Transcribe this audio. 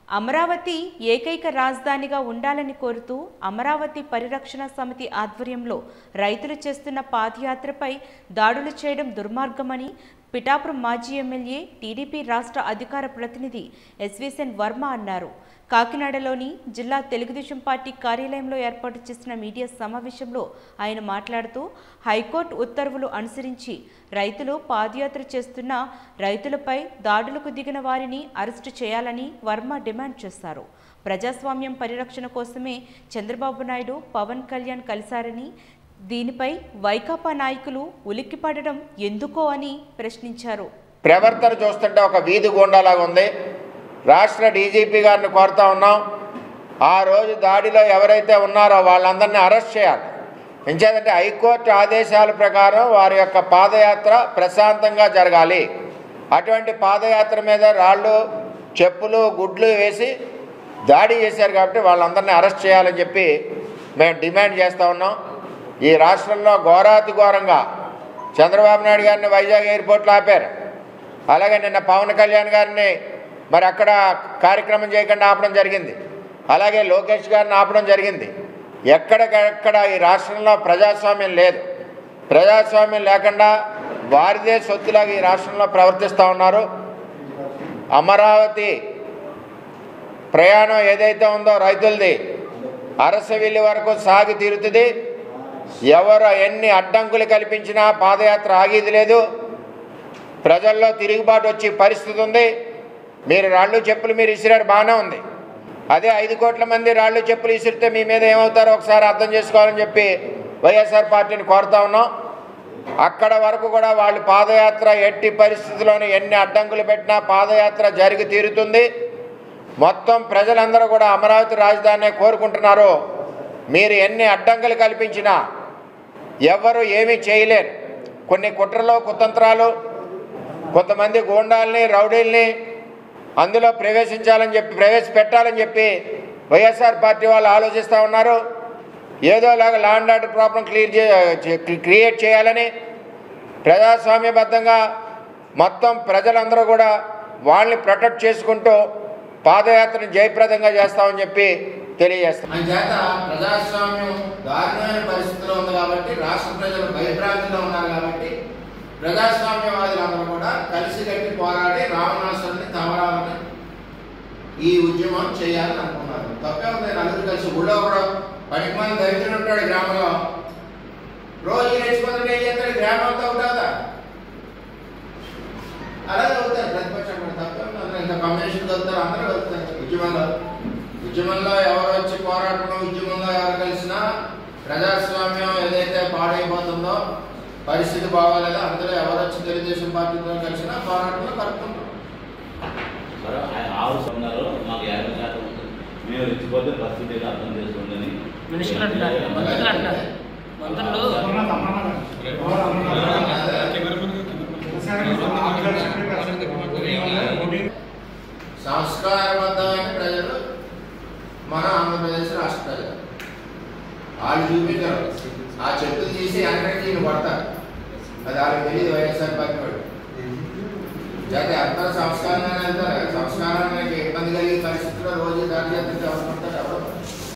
అమరావతి ఏకైక రాజధానిగా ఉండాలని కోరుతూ అమరావతి పరిరక్షణ సమితి ఆధ్వర్యంలో రైతులు చేస్తున్న పాదయాత్రపై దాడులు చేయడం దుర్మార్గమని పిఠాపురం మాజీ ఎమ్మెల్యే టీడీపీ రాష్ట్ర అధికార ప్రతినిధి ఎస్విసెన్ వర్మ అన్నారు కాకినాడలోని జిల్లా తెలుగుదేశం పార్టీ కార్యాలయంలో ఏర్పాటు చేసిన మీడియా సమావేశంలో ఆయన మాట్లాడుతూ హైకోర్టు ఉత్తర్వులు అనుసరించి రైతులు పాదయాత్ర చేస్తున్న రైతులపై దాడులకు దిగిన వారిని అరెస్టు చేయాలని వర్మ డిమాండ్ చేశారు ప్రజాస్వామ్యం పరిరక్షణ కోసమే చంద్రబాబు నాయుడు పవన్ కళ్యాణ్ కలిశారని దీనిపై వైకాపా నాయకులు ఉలిక్కిపడడం ఎందుకో అని ప్రశ్నించారు ప్రవర్తన చూస్తుంటే ఒక వీధి గుండాలాగా ఉంది రాష్ట్ర డీజీపీ గారిని కోరుతా ఉన్నాం ఆ రోజు దాడిలో ఎవరైతే ఉన్నారో వాళ్ళందరినీ అరెస్ట్ చేయాలి ఎంచేదంటే హైకోర్టు ఆదేశాల ప్రకారం వారి యొక్క పాదయాత్ర ప్రశాంతంగా జరగాలి అటువంటి పాదయాత్ర మీద రాళ్ళు చెప్పులు గుడ్లు వేసి దాడి చేశారు కాబట్టి వాళ్ళందరినీ అరెస్ట్ చేయాలని చెప్పి మేము డిమాండ్ చేస్తూ ఉన్నాం ఈ రాష్ట్రంలో ఘోరాతి ఘోరంగా చంద్రబాబు నాయుడు గారిని వైజాగ్ ఎయిర్పోర్ట్లో ఆపారు అలాగే నిన్న పవన్ కళ్యాణ్ గారిని మరి అక్కడ కార్యక్రమం చేయకుండా ఆపడం జరిగింది అలాగే లోకేష్ గారిని ఆపడం జరిగింది ఎక్కడికెక్కడ ఈ రాష్ట్రంలో ప్రజాస్వామ్యం లేదు ప్రజాస్వామ్యం లేకుండా వారిదే సొత్తులాగా ఈ రాష్ట్రంలో ప్రవర్తిస్తూ ఉన్నారు అమరావతి ప్రయాణం ఏదైతే ఉందో రైతులది అరసవిల్లి వరకు సాగి తీరుతుంది ఎవరు ఎన్ని అడ్డంకులు కల్పించినా పాదయాత్ర ఆగేది లేదు ప్రజల్లో తిరుగుబాటు వచ్చే పరిస్థితి ఉంది మీరు రాళ్ళు చెప్పులు మీరు ఇసిరారు బాగానే ఉంది అదే ఐదు కోట్ల మంది రాళ్ళు చెప్పులు ఇసిరితే మీ మీద ఏమవుతారో ఒకసారి అర్థం చేసుకోవాలని చెప్పి వైఎస్ఆర్ పార్టీని కోరుతా ఉన్నాం అక్కడ వరకు కూడా వాళ్ళు పాదయాత్ర ఎట్టి పరిస్థితుల్లోనూ ఎన్ని అడ్డంకులు పెట్టినా పాదయాత్ర జరిగి తీరుతుంది మొత్తం ప్రజలందరూ కూడా అమరావతి రాజధానినే కోరుకుంటున్నారు మీరు ఎన్ని అడ్డంకులు కల్పించినా ఎవరు ఏమీ చేయలేరు కొన్ని కుట్రలు కుతంత్రాలు కొంతమంది గూండాల్ని రౌడీల్ని అందులో ప్రవేశించాలని చెప్పి ప్రవేశపెట్టాలని చెప్పి వైఎస్ఆర్ పార్టీ వాళ్ళు ఆలోచిస్తూ ఉన్నారు ఏదోలాగా ల్యాండ్ ఆర్డర్ ప్రాబ్లం క్లియర్ చే క్రియేట్ చేయాలని ప్రజాస్వామ్యబద్ధంగా మొత్తం ప్రజలందరూ కూడా వాళ్ళని ప్రొటెక్ట్ చేసుకుంటూ పాదయాత్రను జయప్రదంగా చేస్తామని చెప్పి తెలియజేస్తాం చేత ప్రజాస్వామ్యం దారుణమైన పరిస్థితిలో ఉంది కాబట్టి రాష్ట్ర ప్రజలు భయభ్రాంతిలో ఉన్నారు కాబట్టి ప్రజాస్వామ్యవాదులందరూ కూడా కలిసి కట్టి పోరాడి రావణాసురుని తమరాలని ఈ ఉద్యమం చేయాలని అనుకున్నారు తప్పే ఉంది నలుగురు కలిసి ఊళ్ళో కూడా పనికి మంది దరిద్రుడు ఉంటాడు గ్రామంలో రోజు నేర్చుకుంటే ఏం చేస్తాడు గ్రామంతో అవుతుందా అలాగే అవుతారు ప్రతిపక్షం కూడా తప్పే ఉంది అందరూ ఇంకా కమ్యూనిస్ట్ అవుతారు అందరూ అవుతారు ఉద్యమంలో ఉద్యమంలో ఎవరు వచ్చి పోరాటం ఉద్యమంలో ఎవరు కలిసినా ప్రజాస్వామ్యం ఏదైతే పాడైపోతుందో పరిస్థితి బాగోలేదో అందులో ఎవరు వచ్చి తెలుగుదేశం పార్టీతో కలిసినా పోరాటంలో కలుపుకుంటాం మరి ఆయన ఆరు ఉన్నారు మాకు యాభై శాతం ఉంటుంది మేము రెచ్చిపోతే పరిస్థితి అర్థం చేసుకోండి మినిస్టర్ అంటున్నారు మంత్రులు అంటున్నారు మంత్రులు సంస్కారబద్ధమైన ప్రజలు మన ఆంధ్రప్రదేశ్ రాష్ట్ర ప్రజలు వాళ్ళు చూపించారు ఆ చెప్పులు తీసి వెనకటి దీన్ని కొడతారు అది వాళ్ళకి తెలియదు వైఎస్ఆర్ పార్టీ వాడు జాతి అందరూ సంస్కారంగానే వెళ్తారు సంస్కారానికి ఇబ్బంది కలిగే పరిస్థితుల్లో రోజు దాడి చేస్తుంటే ఎవరు కొడతారు ఎవరు